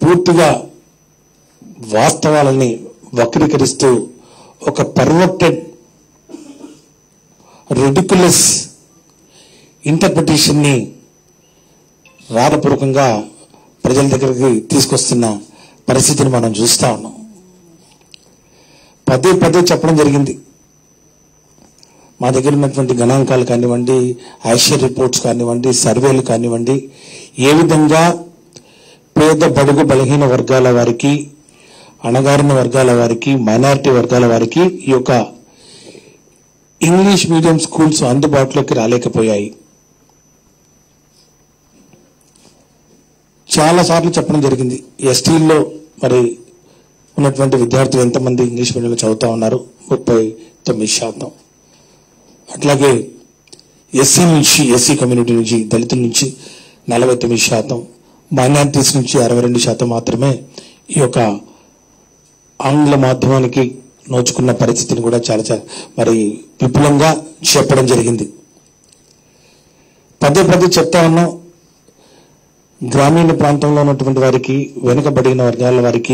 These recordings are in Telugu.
పూర్తిగా వాస్తవాలని వక్రీకరిస్తూ ఒక పర్వర్టెడ్ రెడిక్యులస్ ఇంటర్ప్రిటేషన్ ని రాతపూర్వకంగా ప్రజల దగ్గరికి తీసుకొస్తున్న పరిస్థితిని మనం చూస్తా ఉన్నాం పదే పదే చెప్పడం జరిగింది మా దగ్గర ఉన్నటువంటి గణాంకాలు కానివ్వండి ఐషియర్ రిపోర్ట్స్ కానివ్వండి సర్వేలు కానివ్వండి ఏ విధంగా పేద బడుగు బలహీన వర్గాల వారికి అణగారిన వర్గాల వారికి మైనారిటీ వర్గాల వారికి ఈ యొక్క ఇంగ్లీష్ మీడియం స్కూల్స్ అందుబాటులోకి రాలేకపోయాయి చాలా సార్లు చెప్పడం జరిగింది ఎస్టీల్లో మరి ఉన్నటువంటి విద్యార్థులు ఎంతమంది ఇంగ్లీష్ మీడియంలో చదువుతా ఉన్నారు ముప్పై తొమ్మిది శాతం అట్లాగే ఎస్సీ నుంచి ఎస్సీ కమ్యూనిటీ నుంచి దళితుల నుంచి నలభై తొమ్మిది శాతం మైనారిటీస్ నుంచి అరవై రెండు శాతం మాత్రమే ఈ యొక్క ఆంగ్ల మాధ్యమానికి నోచుకున్న పరిస్థితిని కూడా చాలా చాలా మరి విపులంగా చెప్పడం జరిగింది పదే పదే చెప్తా ఉన్నాం గ్రామీణ ప్రాంతంలో ఉన్నటువంటి వారికి వెనుకబడిన వర్గాల వారికి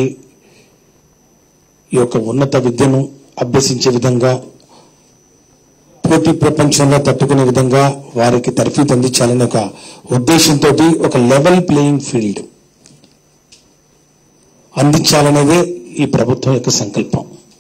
ఈ యొక్క ఉన్నత విద్యను అభ్యసించే విధంగా పోటీ ప్రపంచంలో తట్టుకునే విధంగా వారికి తర్ఫీదు అందించాలనే ఒక ఉద్దేశంతో ఒక లెవెల్ ప్లేయింగ్ ఫీల్డ్ అందించాలనేదే ఈ ప్రభుత్వం యొక్క సంకల్పం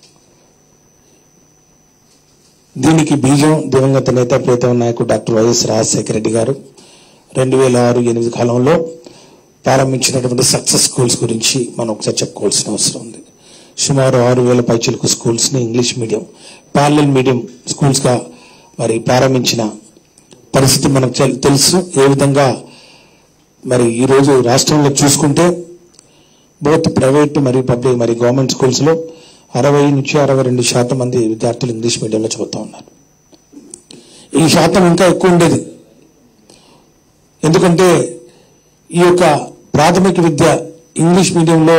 దీనికి బీజం దివంగత నేత ప్రీతం నాయకుడు డాక్టర్ వైఎస్ రాజశేఖర రెడ్డి గారు రెండు వేల ఆరు ఎనిమిది కాలంలో ప్రారంభించినటువంటి సక్సెస్ స్కూల్స్ గురించి మనం ఒకసారి చెప్పుకోవాల్సిన అవసరం ఉంది సుమారు ఆరు వేల పైచిలకు స్కూల్స్ ని English medium parallel medium schools గా మరి ప్రారంభించిన పరిస్థితి మనకు తెల్- తెలుసు ఏ విధంగా మరి ఈ రోజు రాష్ట్రంలో చూసుకుంటే బోత్ ప్రైవేట్ మరియు పబ్లిక్ మరియు గవర్నమెంట్ స్కూల్స్ లో అరవై నుంచి అరవై రెండు శాతం మంది విద్యార్థులు ఇంగ్లీష్ మీడియంలో చదువుతూ ఉన్నారు ఈ శాతం ఇంకా ఎక్కువ ఉండేది ఎందుకంటే ఈ యొక్క ప్రాథమిక విద్య ఇంగ్లీష్ మీడియంలో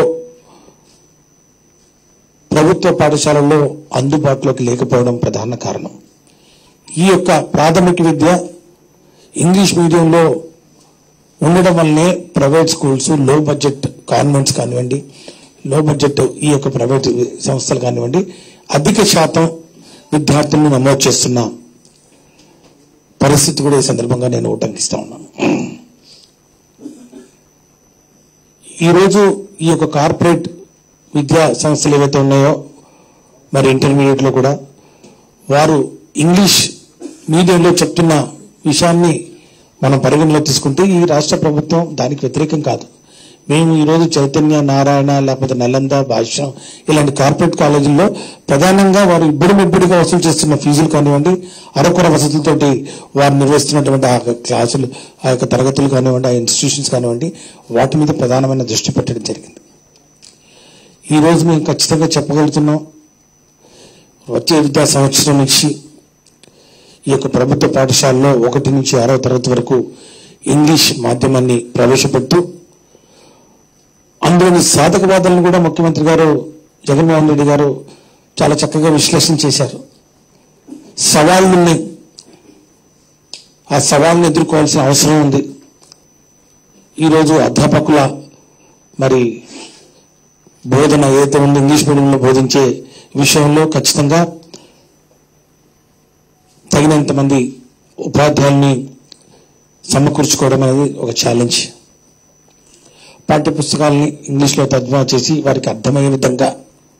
ప్రభుత్వ పాఠశాలల్లో అందుబాటులోకి లేకపోవడం ప్రధాన కారణం ఈ యొక్క ప్రాథమిక విద్య ఇంగ్లీష్ మీడియంలో ఉండడం వల్లనే ప్రైవేట్ స్కూల్స్ లో బడ్జెట్ కాన్వెంట్స్ కానివ్వండి లో బడ్జెట్ ఈ యొక్క ప్రైవేట్ సంస్థలు కానివ్వండి అధిక శాతం విద్యార్థులను నమోదు చేస్తున్న పరిస్థితి కూడా ఈ సందర్భంగా నేను ఉటంకిస్తా ఉన్నాను ఈరోజు ఈ యొక్క కార్పొరేట్ విద్యా సంస్థలు ఏవైతే ఉన్నాయో మరి ఇంటర్మీడియట్ లో కూడా వారు ఇంగ్లీష్ మీడియంలో చెప్తున్న విషయాన్ని మనం పరిగణలో తీసుకుంటే ఈ రాష్ట్ర ప్రభుత్వం దానికి వ్యతిరేకం కాదు మేము ఈరోజు చైతన్య నారాయణ లేకపోతే నలంద భాష్యం ఇలాంటి కార్పొరేట్ కాలేజీల్లో ప్రధానంగా వారు ఇబ్బడి ముబ్బడిగా వసూలు చేస్తున్న ఫీజులు కానివ్వండి అరకొర వసతులతోటి వారు నిర్వహిస్తున్నటువంటి ఆ క్లాసులు ఆ యొక్క తరగతులు కానివ్వండి ఆ ఇన్స్టిట్యూషన్స్ కానివ్వండి వాటి మీద ప్రధానమైన దృష్టి పెట్టడం జరిగింది ఈ రోజు మేము ఖచ్చితంగా చెప్పగలుగుతున్నాం వచ్చే విద్యా సంవత్సరం నుంచి ఈ యొక్క ప్రభుత్వ పాఠశాలలో ఒకటి నుంచి ఆరో తరగతి వరకు ఇంగ్లీష్ మాధ్యమాన్ని ప్రవేశపెడుతూ అందులోని సాధక బాధలను కూడా ముఖ్యమంత్రి గారు జగన్మోహన్ రెడ్డి గారు చాలా చక్కగా విశ్లేషణ చేశారు సవాళ్లు ఉన్నాయి ఆ సవాళ్ళను ఎదుర్కోవాల్సిన అవసరం ఉంది ఈరోజు అధ్యాపకుల మరి బోధన ఏదైతే ఉందో ఇంగ్లీష్ మీడియంలో బోధించే విషయంలో ఖచ్చితంగా తగినంత మంది ఉపాధ్యాయుల్ని సమకూర్చుకోవడం అనేది ఒక ఛాలెంజ్ పాఠ్య పుస్తకాలని ఇంగ్లీష్లో తర్జుమా చేసి వారికి అర్థమయ్యే విధంగా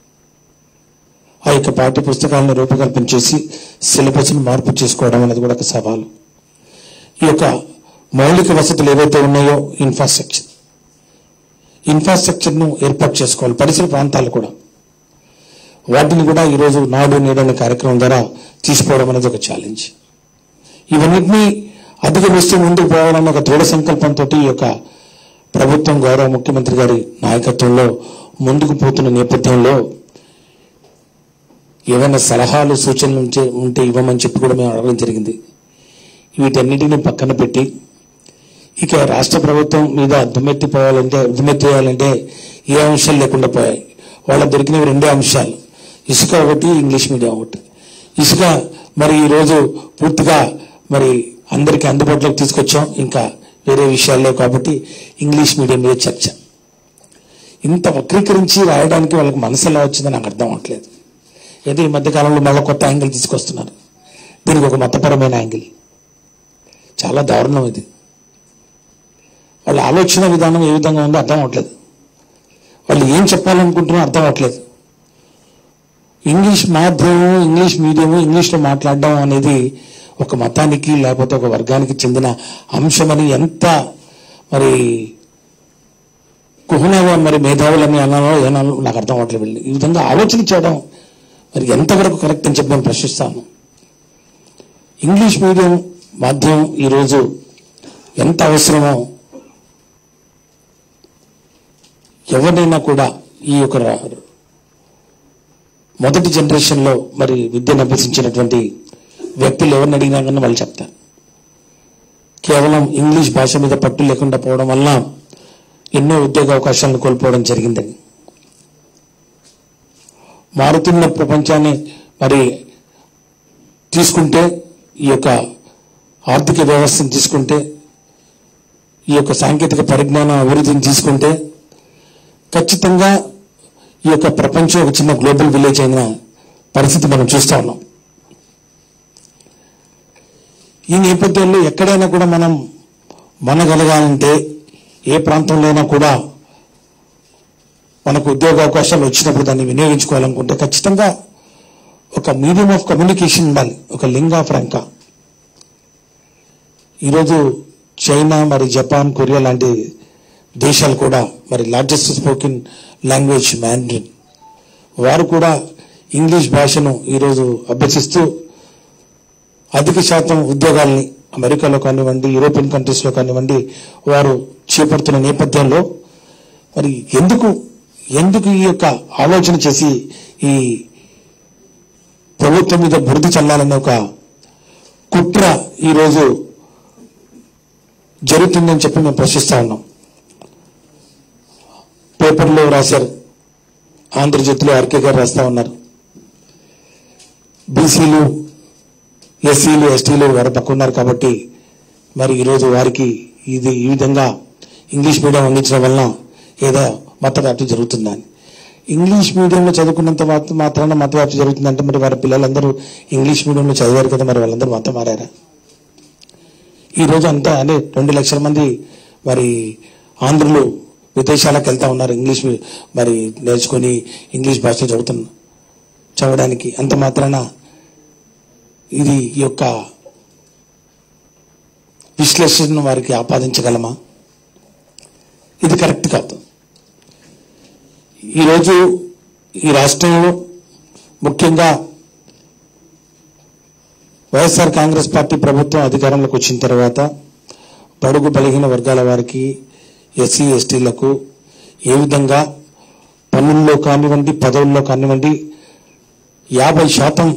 ఆ యొక్క పాఠ్య పుస్తకాలను రూపకల్పన చేసి సిలబస్ను మార్పు చేసుకోవడం అనేది కూడా ఒక సవాలు ఈ యొక్క మౌలిక వసతులు ఏవైతే ఉన్నాయో ఇన్ఫ్రాస్ట్రక్చర్ ఇన్ఫ్రాస్ట్రక్చర్ ను ఏర్పాటు చేసుకోవాలి పరిసర ప్రాంతాలు కూడా వాటిని కూడా ఈరోజు నాడు నేడు అనే కార్యక్రమం ద్వారా తీసుకోవడం అనేది ఒక ఛాలెంజ్ ఇవన్నిటినీ అధిగమిస్తూ ముందుకు పోవాలన్న ఒక దృఢ సంకల్పంతో ఈ యొక్క ప్రభుత్వం గౌరవ ముఖ్యమంత్రి గారి నాయకత్వంలో ముందుకు పోతున్న నేపథ్యంలో ఏవైనా సలహాలు సూచనలు ఉంటే- ఉంటే ఇవ్వమని చెప్పి కూడా మేము అడగడం జరిగింది వీటన్నిటిని పక్కన పెట్టి ఇక రాష్ట్ర ప్రభుత్వం మీద దుమ్మెత్తిపోవాలంటే దుమ్మెత్తేయాలంటే ఏ అంశాలు లేకుండా పోయాయి వాళ్ళ దొరికినవి రెండే అంశాలు ఇసుక ఒకటి ఇంగ్లీష్ మీడియం ఒకటి ఇసుక మరి ఈ రోజు పూర్తిగా మరి అందరికీ అందుబాటులోకి తీసుకొచ్చాం ఇంకా వేరే విషయాలు లేవు కాబట్టి ఇంగ్లీష్ మీడియం మీద చర్చ ఇంత వక్రీకరించి రాయడానికి వాళ్ళకి మనసు ఎలా వచ్చిందో నాకు అర్థం అవట్లేదు ఏదో ఈ మధ్య కాలంలో మళ్ళీ కొత్త యాంగిల్ తీసుకొస్తున్నారు దీనికి ఒక మతపరమైన యాంగిల్ చాలా దారుణం ఇది వాళ్ళ ఆలోచన విధానం ఏ విధంగా ఉందో అర్థం అవట్లేదు వాళ్ళు ఏం చెప్పాలనుకుంటున్నారో అర్థం అవట్లేదు ఇంగ్లీష్ మాధ్యమం ఇంగ్లీష్ మీడియం ఇంగ్లీష్లో మాట్లాడడం అనేది ఒక మతానికి లేకపోతే ఒక వర్గానికి చెందిన అంశమని ఎంత మరి కుహనవ మరి మేధావులని అనాలో ఏనాలో నాకు అర్థం అవ్వట్లేదు వీళ్ళు ఈ విధంగా ఆలోచన చేయడం మరి ఎంతవరకు కరెక్ట్ అని చెప్పి నేను ప్రశ్నిస్తాను ఇంగ్లీష్ మీడియం మాధ్యమం ఈరోజు ఎంత అవసరమో ఎవరినైనా కూడా ఈ యొక్క రా- మొదటి జనరేషన్లో మరి విద్యను అభ్యసించినటువంటి వ్యక్తులు ఎవరిని అడిగినా కానీ వాళ్ళు చెప్తారు కేవలం ఇంగ్లీష్ భాష మీద పట్టు లేకుండా పోవడం వల్ల ఎన్నో ఉద్యోగ అవకాశాలను కోల్పోవడం జరిగిందని మారుతున్న ప్రపంచాన్ని మరి తీసుకుంటే ఈ యొక్క ఆర్థిక వ్యవస్థను తీసుకుంటే ఈ యొక్క సాంకేతిక పరిజ్ఞానం అభివృద్ధిని తీసుకుంటే ఖచ్చితంగా ఈ యొక్క ప్రపంచం ఒక చిన్న గ్లోబల్ విలేజ్ అయిన పరిస్థితి మనం చూస్తా ఉన్నాం ఈ నేపథ్యంలో ఎక్కడైనా కూడా మనం మనగలగాలంటే ఏ ప్రాంతంలో అయినా కూడా మనకు ఉద్యోగ అవకాశాలు వచ్చినప్పుడు దాన్ని వినియోగించుకోవాలనుకుంటే ఖచ్చితంగా ఒక మీడియం ఆఫ్ కమ్యూనికేషన్ ఉండాలి ఒక లింగ్ ఆఫ్ రంక ఈరోజు చైనా మరి జపాన్ కొరియా లాంటి దేశాలు కూడా మరి లార్జెస్ట్ స్పోకెన్ లాంగ్వేజ్ మ్యాండ్రిన్ వారు కూడా ఇంగ్లీష్ భాషను ఈరోజు అభ్యసిస్తూ అధిక శాతం ఉద్యోగాల్ని అమెరికాలో కానివ్వండి యూరోపియన్ కంట్రీస్లో కానివ్వండి వారు చేపడుతున్న నేపథ్యంలో మరి ఎందుకు ఎందుకు ఈ యొక్క ఆలోచన చేసి ఈ ప్రభుత్వం మీద బురద చల్లాలనే ఒక కుట్ర ఈరోజు జరుగుతుందని చెప్పి మేము ప్రశ్నిస్తా ఉన్నాం పేపర్లో రాశారు ఆంధ్రజ్యోతిలో ఆర్కే గారు రాస్తా ఉన్నారు బీసీలు ఎస్సీలు ఎస్టీలు వారు పక్క ఉన్నారు కాబట్టి మరి ఈరోజు వారికి ఇది ఈ విధంగా ఇంగ్లీష్ మీడియం అందించడం వలన ఏదో మతవ్యాప్తి జరుగుతుందని ఇంగ్లీష్ మీడియంలో చదువుకున్నంత మాత్ర- మాత్రాన మతవ్యాప్తి జరుగుతుందంటే మరి వారి పిల్లలందరూ ఇంగ్లీష్ మీడియంలో చదివారు కదా మరి వాళ్ళందరూ మతం మారారా ఈ రోజు అంతా అదే రెండు లక్షల మంది మరి ఆంధ్రులు విదేశాలకు వెళ్తా ఉన్నారు ఇంగ్లీష్ మీ- మరి నేర్చుకొని ఇంగ్లీష్ భాష చదువుతున్న చదవడానికి అంత మాత్రాన ఇది ఈ యొక్క విశ్లేషణను వారికి ఆపాదించగలమా ఇది కరెక్ట్ కాదు ఈరోజు ఈ రాష్ట్రంలో ముఖ్యంగా వైఎస్ఆర్ కాంగ్రెస్ పార్టీ ప్రభుత్వం అధికారంలోకి వచ్చిన తర్వాత బడుగు బలహీన వర్గాల వారికి ఎస్సీ ఎస్టీలకు ఏ విధంగా పన్నుల్లో కానివ్వండి పదవుల్లో కానివ్వండి యాభై శాతం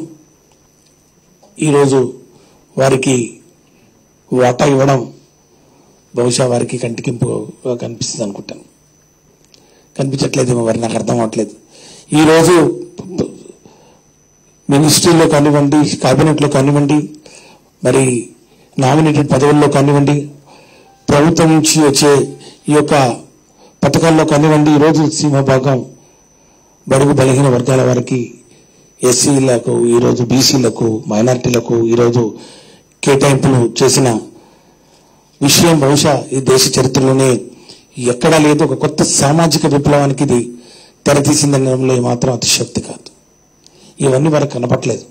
ఈరోజు వారికి వాటా ఇవ్వడం బహుశా వారికి కంటికింపుగా కనిపిస్తుంది అనుకుంటాను కనిపించట్లేదేమో మరి నాకు అర్థం అవ్వట్లేదు ఈరోజు మినిస్ట్రీలో కానివ్వండి కేబినెట్లో కానివ్వండి మరి నామినేటెడ్ పదవుల్లో కానివ్వండి ప్రభుత్వం నుంచి వచ్చే ఈ యొక్క పథకాల్లో కానివ్వండి ఈరోజు సీమభాగం బడుగు బలహీన వర్గాల వారికి ఎస్సీలకు ఈరోజు బీసీలకు మైనారిటీలకు ఈరోజు కేటాయింపులు చేసిన విషయం బహుశా ఈ దేశ చరిత్రలోనే ఎక్కడా లేదు ఒక కొత్త సామాజిక విప్లవానికి ఇది తెరతీసిందనడంలో ఏమాత్రం అతిశక్తి కాదు ఇవన్నీ వారికి కనపట్లేదు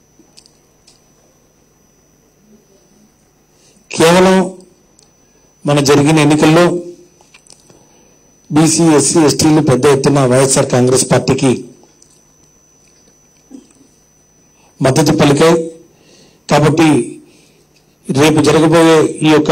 కేవలం మన జరిగిన ఎన్నికల్లో బీసీ ఎస్సీ ఎస్టీలు పెద్ద ఎత్తున వైఎస్ఆర్ కాంగ్రెస్ పార్టీకి మద్దతు పలికాయి కాబట్టి రేపు జరగబోయే ఈ యొక్క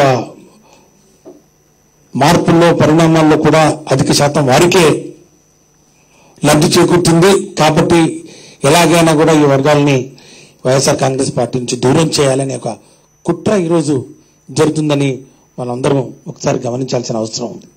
మార్పుల్లో పరిణామాల్లో కూడా అధిక శాతం వారికే లబ్ధి చేకూరుతుంది కాబట్టి ఎలాగైనా కూడా ఈ వర్గాల్ని వైఎస్ఆర్ కాంగ్రెస్ పార్టీ నుంచి దూరం చేయాలనే ఒక కుట్ర ఈరోజు జరుగుతుందని మనందరం ఒకసారి గమనించాల్సిన అవసరం ఉంది